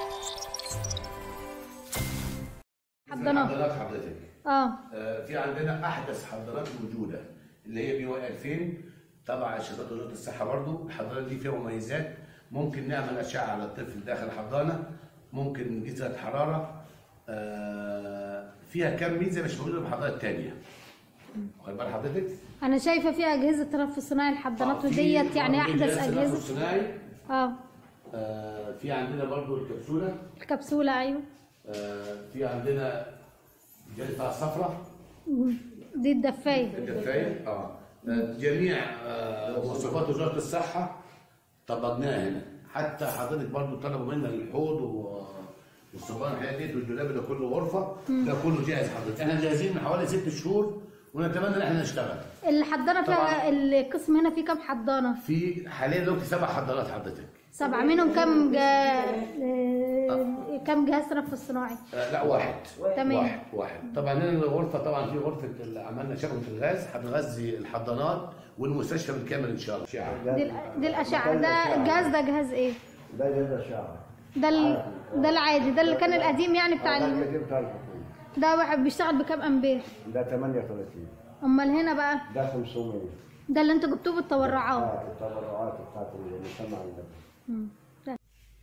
حضانات حضانات حضرتك اه آه، في عندنا احدث حضانات موجوده اللي هي بي واي 2000 تبع شركات وزاره الصحه برضو الحضانات دي فيها مميزات ممكن نعمل اشعه على الطفل داخل الحضانه ممكن نقيس درجه حراره آه، فيها كم ميزه مش موجوده في الحضانات الثانيه واخد بال حضرتك؟ انا شايفه في اجهزه تنفس صناعي الحضانات آه، في وديت يعني برضو احدث جهاز تنفس اجهزه صناعي اه آه، في عندنا برضو الكبسوله الكبسوله ايوه آه، في عندنا جهاز بتاع الصفرة دي الدفايه الدفاية اه جميع آه، مواصفات وزارة الصحة طبقناها هنا حتى حضرتك برضو طلبوا منا الحوض و- والصبان الحاجات دي والدولاب ده كله غرفة ده كله جاهز حضرتك احنا جاهزين من حوالي ست شهور ونتمنى ان احنا نشتغل الحضانه فيها طبعاً. القسم هنا فيه كام حضانه في حاليا دلوقتي سبع حضانات حضرتك سبعه منهم كام جا... آه، كام جهاز تنفس صناعي آه لا واحد تمام. واحد واحد طبعا هنا الغرفه طبعا في غرفه اللي عملنا شبكه الغاز هتغذي الحضانات والمستشفى بالكامل ان شاء الله شعر. دي, ال- دي الاشعه ده الجهاز ده جهاز ايه ده جهاز الشعر ده ال... ده العادي ده اللي كان القديم يعني بتاع ده ال... القديم بتاع الحكومة ده واحد بيشتغل بكام امبير ده 38 امال هنا بقى ده 500 ده اللي انتوا جبتوه بالتبرعات اه التبرعات بتاعت المجتمع عندنا مم. ده.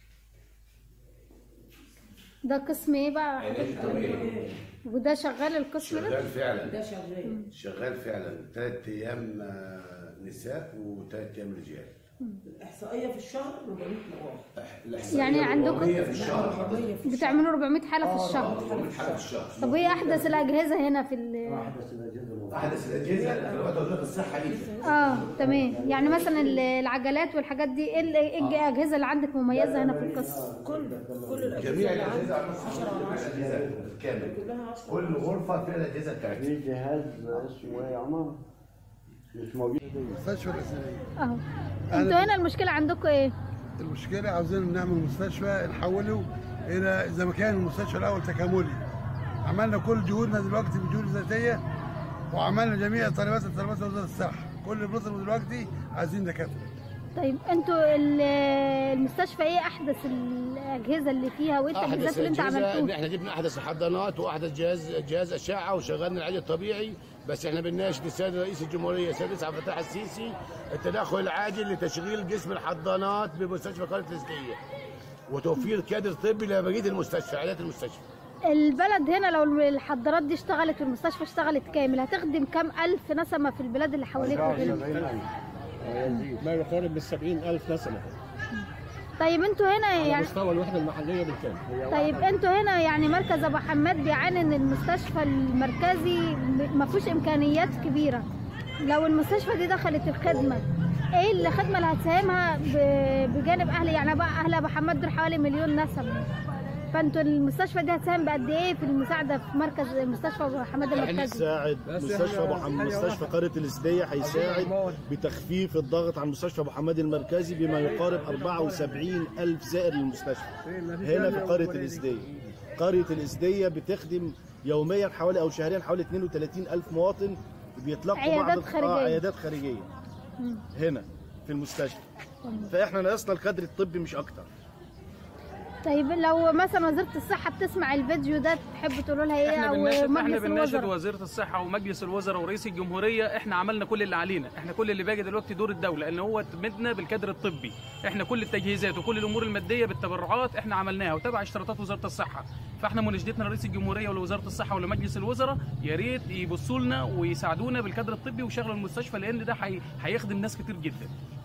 ده قسم ايه بقى علاج طبيعي وده شغال القسم ده شغال فعلا ده شغال شغال فعلا ثلاث ايام آه، نساء وثلاث ايام رجال الاحصائيه في الشهر 400 نواه الإحصائية يعني عندكم- 400 في الشهر 400 في الشهر بتعملوا 400 حاله في الشهر 400 حالة في الشهر طب وايه احدث الاجهزه هنا في ال... احدث الاجهزه الموجودة. احدث الاجهزه اللي في وزاره الصحه ليها اه تمام يعني مثلا ال- العجلات والحاجات دي ايه ال- إيه الاجهزه اللي عندك مميزه هنا في القسم كل كل الاجهزه جميع اللي الاجهزه عندي على 10 على 10 الاجهزه بالكامل كلها 10 كل غرفه فيها الاجهزه بتاعتها في جهاز اسمه ايه يا عمر؟ مش موجود مستشفى الأسرية اهو انتوا هنا المشكله عندكم ايه المشكلة عاوزين نعمل مستشفى نحوله إلى زي ما كان المستشفى الأول تكاملي عملنا كل جهودنا دلوقتي بجهود ذاتية وعملنا جميع طلبات طلبات وزارة الصحة كل اللي بنطلبه دلوقتي عايزين دكاترة طيب انتوا ال- المستشفى ايه احدث الاجهزه اللي فيها وايه التجهيزات اللي انتوا ان عملتوها احنا جبنا احدث الحضانات واحدث جهاز جهاز اشعه وشغلنا العلاج الطبيعي بس احنا بنناشد السيد رئيس الجمهوريه السيد عبد الفتاح السيسي التدخل العاجل لتشغيل قسم الحضانات بمستشفى قريه الاسكيه وتوفير كادر طبي لبقيه المستشفى عيادات المستشفى البلد هنا لو الحضارات دي اشتغلت والمستشفى اشتغلت كامل هتخدم كام الف نسمه في البلاد اللي حواليكم هنا 70000 ويزيد ما يقارب من 70 ألف نسمة طيب انتوا هنا على يعني مستوى الوحدة المحلية بالكامل طيب انتوا هنا يعني مركز ابو حماد بيعاني ان المستشفى المركزي ما فيهوش امكانيات كبيره لو المستشفى دي دخلت الخدمه ايه الخدمه اللي هتساهمها ب- بجانب اهل يعني بقى اهل ابو حماد دول حوالي مليون نسمه فانتوا المستشفى دي هتساهم بقد ايه في المساعده في مركز مستشفى ابو حماد احنا المركزي نساعد مستشفى ابو حماد مستشفى قريه الاسديه هيساعد بتخفيف الضغط على مستشفى ابو حماد المركزي بما يقارب 74 الف زائر للمستشفى هنا في قريه الاسديه قريه الاسديه بتخدم يوميا حوالي او شهريا حوالي 32 الف مواطن بيطلقوا عيادات بعض خارجية. آه عيادات خارجيه هنا في المستشفى فاحنا ناقصنا الكادر الطبي مش اكتر طيب لو مثلا وزاره الصحه بتسمع الفيديو ده تحبوا تقولوا لها ايه احنا او بنناشد احنا مجلس بنناشد الوزراء وزيره الصحه ومجلس الوزراء ورئيس الجمهوريه احنا عملنا كل اللي علينا احنا كل اللي باقي دلوقتي دور الدوله ان هو تمدنا بالكادر الطبي احنا كل التجهيزات وكل الامور الماديه بالتبرعات احنا عملناها وتبع اشتراطات وزاره الصحه فاحنا مناشدتنا لرئيس الجمهوريه ولوزاره الصحه ولمجلس الوزراء يا ريت يبصوا لنا ويساعدونا بالكادر الطبي ويشغلوا المستشفى لان ده هي- هيخدم ناس كتير جدا